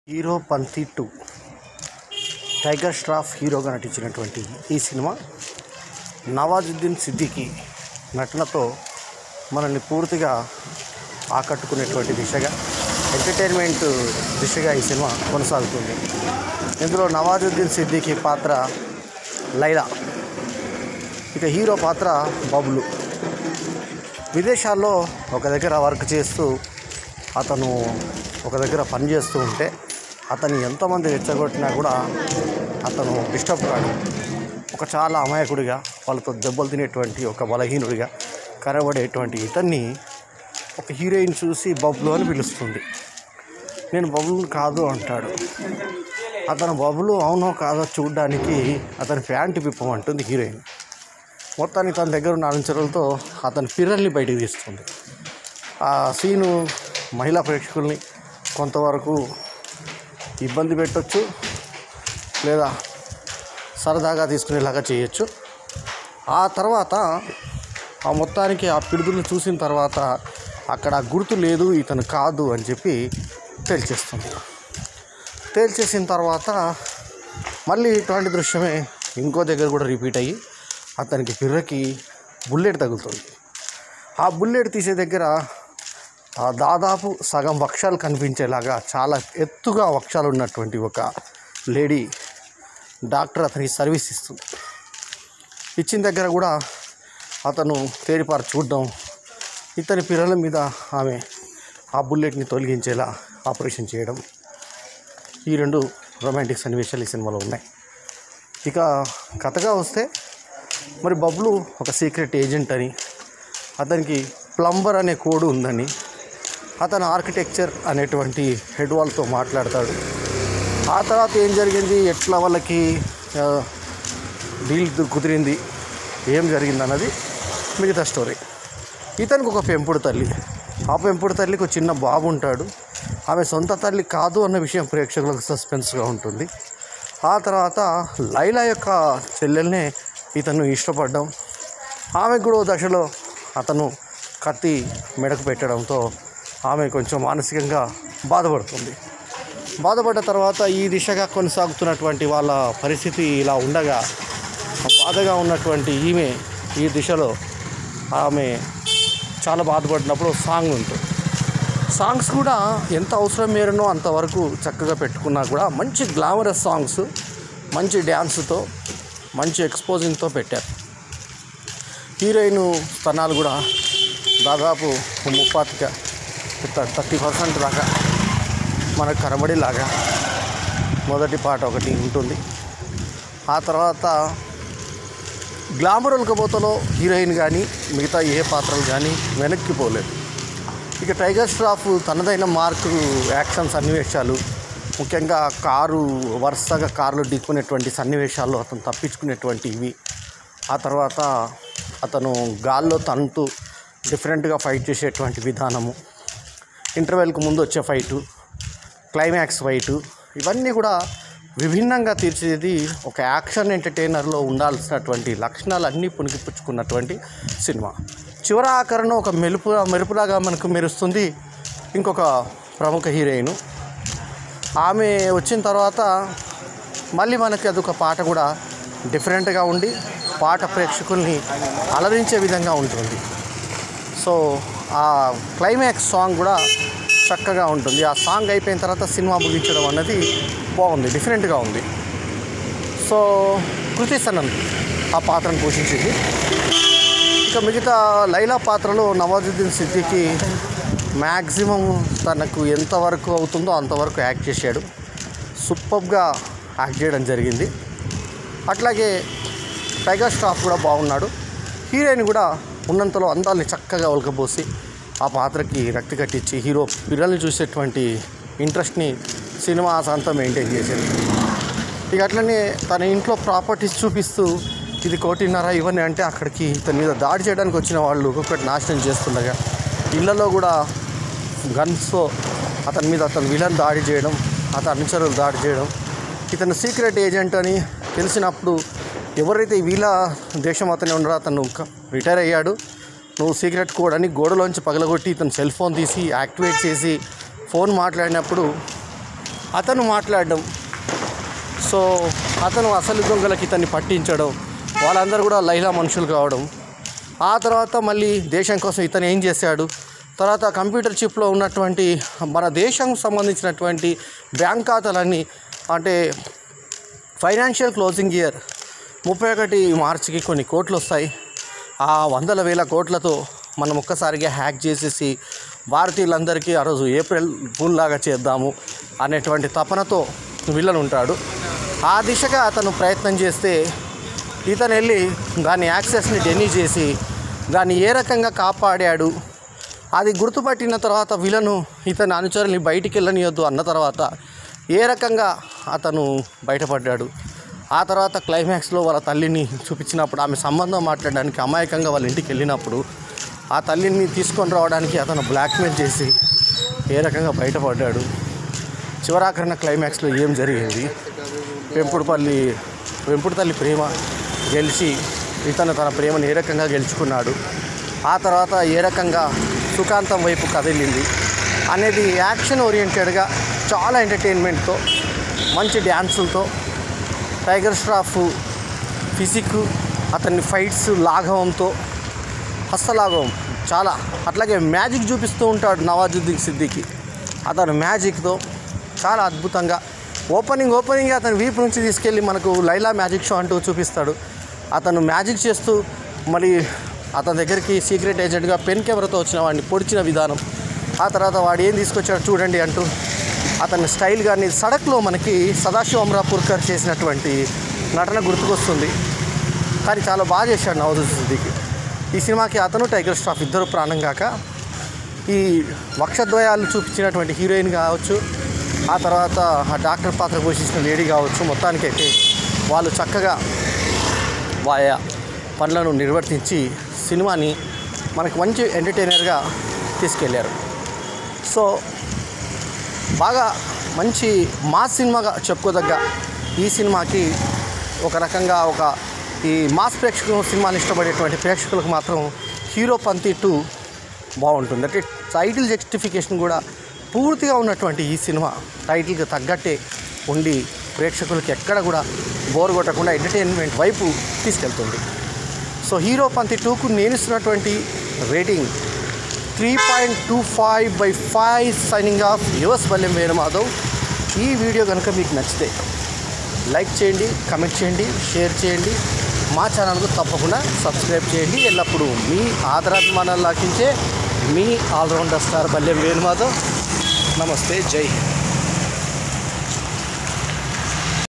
hero Heropanti two Tiger Shroff హీరోగా నటించినటువంటి ఈ సినిమా నవాజుద్దీన్ సిద్దికి నటనతో మనల్ని పూర్తిగా ఆకట్టుకునేటువంటి దిశగా ఎంటర్టైన్మెంట్ దిశగా ఈ సినిమా కొనసాగుతుంది ఇందులో నవాజుద్దీన్ సిద్దికి పాత్ర లైలా ఇక హీరో పాత్ర బబులు విదేశాల్లో ఒక దగ్గర వర్క్ చేస్తూ అతను ఒక దగ్గర పని చేస్తూ ఉంటే అతన్ని ఎంతమంది రెచ్చగొట్టినా కూడా అతను డిస్టర్బ్ కాడు ఒక చాలా అమాయకుడిగా వాళ్ళతో దెబ్బలు తినేటువంటి ఒక బలహీనుడిగా కనబడేటువంటి ఇతన్ని ఒక హీరోయిన్ చూసి బబ్లు అని పిలుస్తుంది నేను బబుల్ కాదు అంటాడు అతను బబులు అవునో కాదో చూడడానికి అతని ప్యాంటు విప్పమంటుంది హీరోయిన్ మొత్తానికి తన దగ్గర ఉన్న అనుచరులతో అతని పిర్రల్ని బయటికి తీస్తుంది ఆ సీను మహిళా ప్రేక్షకుల్ని కొంతవరకు ఇబ్బంది పెట్టొచ్చు లేదా సరదాగా తీసుకునేలాగా చేయొచ్చు ఆ తర్వాత ఆ మొత్తానికి ఆ పిడుదులను చూసిన తర్వాత అక్కడ గుర్తు లేదు ఇతను కాదు అని చెప్పి తేల్చేస్తుంది తేల్చేసిన తర్వాత మళ్ళీ ఇటువంటి దృశ్యమే ఇంకో దగ్గర కూడా రిపీట్ అయ్యి అతనికి పిర్రకి బుల్లెట్ తగులుతుంది ఆ బుల్లెట్ తీసే దగ్గర ఆ దాదాపు సగం వక్షాలు కనిపించేలాగా చాలా ఎత్తుగా వక్షాలు ఉన్నటువంటి ఒక లేడీ డాక్టర్ అతనికి సర్వీస్ ఇస్తుంది ఇచ్చిన దగ్గర కూడా అతను తేరిపారు చూడడం ఇతని పిల్లల మీద ఆమె ఆ బుల్లెట్ని తొలగించేలా ఆపరేషన్ చేయడం ఈ రెండు రొమాంటిక్ సన్నివేశాలు ఈ సినిమాలో ఉన్నాయి ఇక కథగా వస్తే మరి బబ్లు ఒక సీక్రెట్ ఏజెంట్ అని అతనికి ప్లంబర్ అనే కోడ్ ఉందని అతను ఆర్కిటెక్చర్ అనేటువంటి హెడ్ వాళ్ళతో మాట్లాడతాడు ఆ తర్వాత ఏం జరిగింది ఎట్లా వాళ్ళకి ఆ, డీల్ కుదిరింది ఏం జరిగింది అన్నది మిగతా స్టోరీ ఇతనికి ఒక పెంపుడు తల్లి ఆ పెంపుడు తల్లికి ఒక చిన్న బాబు ఉంటాడు ఆమె సొంత తల్లి కాదు అన్న విషయం ప్రేక్షకులకు సస్పెన్స్గా ఉంటుంది ఆ తర్వాత లైలా యొక్క చెల్లెల్నే ఇతను ఇష్టపడడం ఆమెకు కూడా ఓ దశలో అతను కత్తి మెడకు పెట్టడంతో ఆమె కొంచెం మానసికంగా బాధపడుతుంది బాధపడ్డ తర్వాత ఈ దిశగా కొనసాగుతున్నటువంటి వాళ్ళ పరిస్థితి ఇలా ఉండగా బాధగా ఉన్నటువంటి ఈమె ఈ దిశలో ఆమె చాలా బాధపడినప్పుడు సాంగ్ ఉంటుంది సాంగ్స్ కూడా ఎంత అవసరం మేరనో అంతవరకు చక్కగా పెట్టుకున్నా కూడా మంచి గ్లామరస్ సాంగ్స్ మంచి డ్యాన్స్తో మంచి ఎక్స్పోజింగ్తో పెట్టారు హీరోయిన్ స్థానాలు కూడా దాదాపు ముప్పాతిక థర్టీ పర్సెంట్ దాకా మనకు కనబడేలాగా మొదటి పాట ఒకటి ఉంటుంది ఆ తర్వాత గ్లామర్ ఉల్కబోతలో హీరోయిన్ కానీ మిగతా ఏ పాత్రలు కానీ వెనక్కి పోలేదు ఇక టైగర్ ష్రాఫ్ తనదైన మార్కు యాక్షన్ సన్నివేశాలు ముఖ్యంగా కారు వరుసగా కారులో ఢీక్కునేటువంటి సన్నివేశాల్లో అతను తప్పించుకునేటువంటి ఇవి ఆ తర్వాత అతను గాల్లో తనుతూ డిఫరెంట్గా ఫైట్ చేసేటువంటి విధానము ఇంటర్వెల్కి ముందు వచ్చే ఫైటు క్లైమాక్స్ ఫైటు ఇవన్నీ కూడా విభిన్నంగా తీర్చేది ఒక యాక్షన్ ఎంటర్టైనర్లో ఉండాల్సినటువంటి లక్షణాలన్నీ పుణికిపుచ్చుకున్నటువంటి సినిమా చివర ఆఖరణ ఒక మెరుపు మెరుపులాగా మనకు మెరుస్తుంది ఇంకొక ప్రముఖ హీరోయిన్ ఆమె వచ్చిన తర్వాత మళ్ళీ మనకి అదొక పాట కూడా డిఫరెంట్గా ఉండి పాట ప్రేక్షకుల్ని అలరించే విధంగా ఉంటుంది సో ఆ క్లైమాక్స్ సాంగ్ కూడా చక్కగా ఉంటుంది ఆ సాంగ్ అయిపోయిన తర్వాత సినిమా ముగించడం అన్నది బాగుంది డిఫరెంట్గా ఉంది సో కృతి సనన్ ఆ పాత్రను పోషించింది ఇక మిగతా లైలా పాత్రలో నవాజుద్దీన్ సిద్దికి మ్యాక్సిమం తనకు ఎంతవరకు అవుతుందో అంతవరకు యాక్ట్ చేశాడు సూపర్గా యాక్ట్ చేయడం జరిగింది అట్లాగే టైగర్ స్టాఫ్ కూడా బాగున్నాడు హీరోయిన్ కూడా ఉన్నంతలో అందాల్ని చక్కగా ఒలకబోసి ఆ పాత్రకి రక్తి కట్టించి హీరో పిల్లల్ని చూసేటువంటి ఇంట్రెస్ట్ని సినిమా అంతా మెయింటైన్ చేసేది ఇక అట్లనే తన ఇంట్లో ప్రాపర్టీస్ చూపిస్తూ ఇది కోటిన్నర ఇవన్నీ అంటే అక్కడికి ఇతని మీద దాడి చేయడానికి వచ్చిన వాళ్ళు ఒక్కొక్కటి నాశనం చేస్తుండగా ఇళ్లలో కూడా గన్స్తో అతని మీద అతను విలన్ దాడి చేయడం అతని అనుచరులు దాడి చేయడం ఇతను సీక్రెట్ ఏజెంట్ అని తెలిసినప్పుడు ఎవరైతే వీళ్ళ దేశం అతనే ఉన్నారో అతను క- రిటైర్ అయ్యాడు నువ్వు సీక్రెట్ కోడ్ అని గోడలోంచి పగలగొట్టి ఇతను సెల్ ఫోన్ తీసి యాక్టివేట్ చేసి ఫోన్ మాట్లాడినప్పుడు అతను మాట్లాడడం సో అతను అసలు దొంగలకి ఇతన్ని పట్టించడం వాళ్ళందరూ కూడా లైలా మనుషులు కావడం ఆ తర్వాత మళ్ళీ దేశం కోసం ఇతను ఏం చేశాడు తర్వాత కంప్యూటర్ చిప్లో ఉన్నటువంటి మన దేశం సంబంధించినటువంటి బ్యాంక్ ఖాతాలన్నీ అంటే ఫైనాన్షియల్ క్లోజింగ్ ఇయర్ ముప్పై ఒకటి మార్చికి కొన్ని కోట్లు వస్తాయి ఆ వందల వేల కోట్లతో మనం ఒక్కసారిగా హ్యాక్ చేసేసి భారతీయులందరికీ ఆ రోజు ఏప్రిల్ ఫూల్ లాగా చేద్దాము అనేటువంటి తపనతో విలన్ ఉంటాడు ఆ దిశగా అతను ప్రయత్నం చేస్తే ఇతను వెళ్ళి దాని యాక్సెస్ని డెన్నీ చేసి దాన్ని ఏ రకంగా కాపాడాడు అది గుర్తుపట్టిన తర్వాత విలను ఇతని అనుచరుల్ని బయటికి వెళ్ళనియొద్దు అన్న తర్వాత ఏ రకంగా అతను బయటపడ్డాడు ఆ తర్వాత క్లైమాక్స్లో వాళ్ళ తల్లిని చూపించినప్పుడు ఆమె సంబంధం మాట్లాడడానికి అమాయకంగా వాళ్ళ ఇంటికి వెళ్ళినప్పుడు ఆ తల్లిని తీసుకొని రావడానికి అతను బ్లాక్మెయిల్ చేసి ఏ రకంగా బయటపడ్డాడు చివరాఖరణ క్లైమాక్స్లో ఏం జరిగింది పెంపుడుపల్లి పెంపుడు తల్లి ప్రేమ గెలిచి ఇతను తన ప్రేమను ఏ రకంగా గెలుచుకున్నాడు ఆ తర్వాత ఏ రకంగా సుఖాంతం వైపు కదిలింది అనేది యాక్షన్ ఓరియంటెడ్గా చాలా ఎంటర్టైన్మెంట్తో మంచి డ్యాన్సులతో టైగర్ స్ట్రాఫ్ ఫిజిక్ అతని ఫైట్స్ లాఘవంతో హస్తలాఘవం చాలా అట్లాగే మ్యాజిక్ చూపిస్తూ ఉంటాడు నవాజుద్దీన్ సిద్దికి అతను మ్యాజిక్తో చాలా అద్భుతంగా ఓపెనింగ్ ఓపెనింగ్ అతను వీపు నుంచి తీసుకెళ్ళి మనకు లైలా మ్యాజిక్ షో అంటూ చూపిస్తాడు అతను మ్యాజిక్ చేస్తూ మరి అతని దగ్గరికి సీక్రెట్ ఏజెంట్గా పెన్ కెమెరాతో వచ్చిన వాడిని పొడిచిన విధానం ఆ తర్వాత వాడు ఏం తీసుకొచ్చాడు చూడండి అంటూ అతని స్టైల్ కానీ సడక్లో మనకి సదాశివ అమరాపూర్కర్ చేసినటువంటి నటన గుర్తుకొస్తుంది కానీ చాలా బాగా చేశాడు నవాజుద్దీన్ సిద్దికి ఈ సినిమాకి అతను టైగర్ స్టాఫ్ ఇద్దరు ప్రాణం కాక ఈ వక్షద్వయాలు చూపించినటువంటి హీరోయిన్ కావచ్చు ఆ తర్వాత ఆ డాక్టర్ పాత్ర పోషించిన లేడీ కావచ్చు మొత్తానికైతే వాళ్ళు చక్కగా వాయా పనులను నిర్వర్తించి సినిమాని మనకు మంచి ఎంటర్టైనర్గా తీసుకెళ్ళారు సో బాగా మంచి మాస్ సినిమాగా చెప్పుకోదగ్గ ఈ సినిమాకి ఒక రకంగా ఒక ఈ మాస్ ప్రేక్షకులు సినిమాని ఇష్టపడేటువంటి ప్రేక్షకులకు మాత్రం హీరో పంతి టూ బాగుంటుంది అంటే టైటిల్ జస్టిఫికేషన్ కూడా పూర్తిగా ఉన్నటువంటి ఈ సినిమా టైటిల్కి తగ్గట్టే ఉండి ప్రేక్షకులకి ఎక్కడ కూడా బోర్ కొట్టకుండా ఎంటర్టైన్మెంట్ వైపు తీసుకెళ్తుంది సో హీరో పంతి టూకు నేను ఇస్తున్నటువంటి rating three point two five by five signing off yours Balyam Venumadhav ఈ వీడియో కనుక మీకు నచ్చితే లైక్ చేయండి కమెంట్ చేయండి షేర్ చేయండి మా ఛానల్కు తప్పకుండా సబ్స్క్రైబ్ చేయండి ఎల్లప్పుడూ మీ ఆదరాభిమానాలు లాకించే మీ ఆల్రౌండర్ స్టార్ బల్యం వేణుమాధవ్ నమస్తే జై హింద్